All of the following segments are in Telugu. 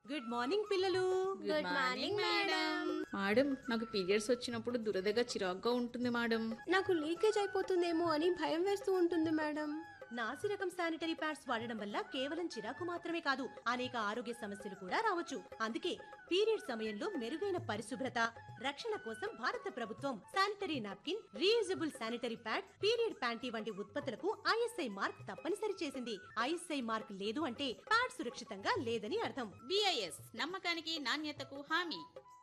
గుడ్ మార్నింగ్ పిల్లలు గుడ్ మార్నింగ్ మేడం మేడం నాకు పీరియడ్స్ వచ్చినప్పుడు దురదగా చిరాగ్గా ఉంటుంది మేడం నాకు లీకేజ్ అయిపోతుందేమో అని భయం వేస్తూ ఉంటుంది మేడం నాసి రకం శానిటరీ ప్యాడ్స్ వాడడం వల్ల కేవలం చిరాకు మాత్రమే కాదు అనేక ఆరోగ్య సమస్యలు కూడా రావచ్చు అందుకే పీరియడ్ సమయంలో మెరుగైన పరిశుభ్రత రక్షణ కోసం భారత ప్రభుత్వం sanitary napkin reusable sanitary pad period panty వంటి ఉత్పత్తులకు ఐఎస్ఐ మార్క్ తప్పనిసరి చేసింది ఐఎస్ఐ మార్క్ లేదు అంటే ప్యాడ్ సురక్షితంగా లేదని అర్థం బిఐఎస్ నమ్మకానికి నాణ్యతకు హామీ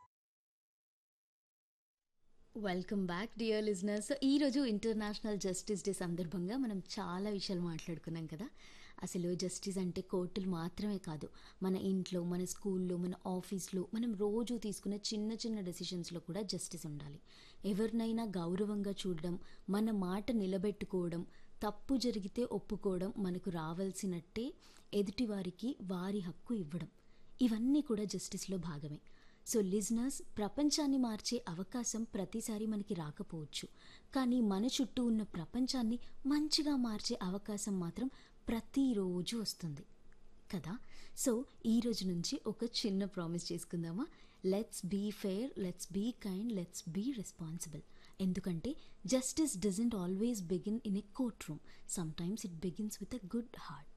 వెల్కమ్ బ్యాక్ డియర్ లిజనర్స్ ఈరోజు ఇంటర్నేషనల్ జస్టిస్ డే సందర్భంగా మనం చాలా విషయాలు మాట్లాడుకున్నాం కదా అసలు జస్టిస్ అంటే కోర్టులు మాత్రమే కాదు మన ఇంట్లో మన స్కూల్లో మన ఆఫీస్లో మనం రోజు తీసుకునే చిన్న చిన్న డెసిషన్స్లో కూడా జస్టిస్ ఉండాలి ఎవరినైనా గౌరవంగా చూడడం మన మాట నిలబెట్టుకోవడం తప్పు జరిగితే ఒప్పుకోవడం మనకు రావాల్సినట్టే ఎదుటివారికి వారి హక్కు ఇవ్వడం ఇవన్నీ కూడా జస్టిస్లో భాగమే సో లిజనర్స్ ప్రపంచాన్ని మార్చే అవకాశం ప్రతిసారి మనకి రాకపోవచ్చు కానీ మన చుట్టూ ఉన్న ప్రపంచాన్ని మంచిగా మార్చే అవకాశం మాత్రం ప్రతిరోజు వస్తుంది కదా సో ఈ రోజు నుంచి ఒక చిన్న ప్రామిస్ చేసుకుందామా let's be fair let's be kind let's be responsible ఎందుకంటే justice doesn't always begin in a courtroom sometimes it begins with a good heart